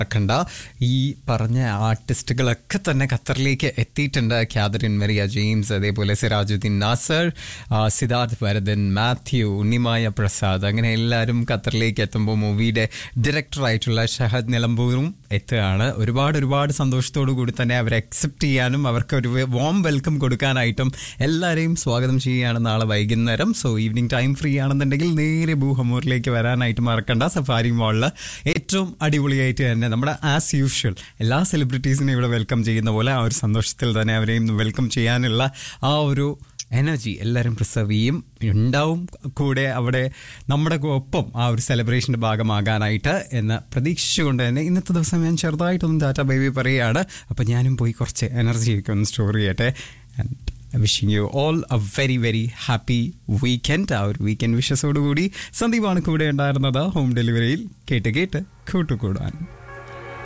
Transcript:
മറക്കണ്ട ഈ പറഞ്ഞ ആർട്ടിസ്റ്റുകളൊക്കെ തന്നെ ഖത്തറിലേക്ക് എത്തിയിട്ടുണ്ട് കാതറിൻ മരിയ ജെയിംസ് അതേപോലെ സിറാജുദ്ദീൻ നാസർ ആ, സിദ്ധാർത്ഥ് ഭരതൻ മാത്യു ഉണ്ണിമായ പ്രസാദ് അങ്ങനെ എല്ലാവരും ഖത്തറിലേക്ക് എത്തുമ്പോൾ മൂവിയുടെ ഡയറക്ടറായിട്ടുള്ള ഷഹദ് നിലമ്പൂരും എത്തുകയാണ് ഒരുപാട് ഒരുപാട് സന്തോഷത്തോടു കൂടി തന്നെ അവരെ അക്സെപ്റ്റ് ചെയ്യാനും അവർക്ക് ഒരു വോം വെൽക്കം കൊടുക്കാനായിട്ടും എല്ലാവരെയും സ്വാഗതം ചെയ്യുകയാണ് നാളെ വൈകുന്നേരം സോ ഈവനിങ് ടൈം ഫ്രീ ആണെന്നുണ്ടെങ്കിൽ നേരെ ഭൂഹമൂറിലേക്ക് വരാനായിട്ട് മറക്കണ്ട സഫാരി മോളിൽ ഏറ്റവും അടിപൊളിയായിട്ട് തന്നെ നമ്മുടെ ആസ് യൂഷ്വൽ എല്ലാ സെലിബ്രിറ്റീസിനെയും ഇവിടെ വെൽക്കം ചെയ്യുന്ന പോലെ ആ ഒരു സന്തോഷത്തിൽ തന്നെ അവരെയും വെൽക്കം ചെയ്യാനുള്ള ആ ഒരു എനർജി എല്ലാവരും പ്രിസർവ് ചെയ്യും ഉണ്ടാവും കൂടെ അവിടെ നമ്മുടെ ഒപ്പം ആ ഒരു സെലിബ്രേഷൻ്റെ ഭാഗമാകാനായിട്ട് എന്ന് പ്രതീക്ഷിച്ചുകൊണ്ട് തന്നെ ഇന്നത്തെ ദിവസം ഞാൻ ചെറുതായിട്ടൊന്ന് ഡാറ്റ ബേബി പറയുകയാണ് അപ്പം ഞാനും പോയി കുറച്ച് എനർജിയൊക്കെ ഒന്ന് സ്റ്റോർ ചെയ്യട്ടെ and wishing you all a very very happy weekend ah ഒരു വീക്കെൻഡ് വിഷസോടുകൂടി സന്ദീപാണ് കൂടെ ഉണ്ടായിരുന്നത് ഹോം ഡെലിവറിയിൽ കേട്ട് കേട്ട് കൂട്ടുകൂടാൻ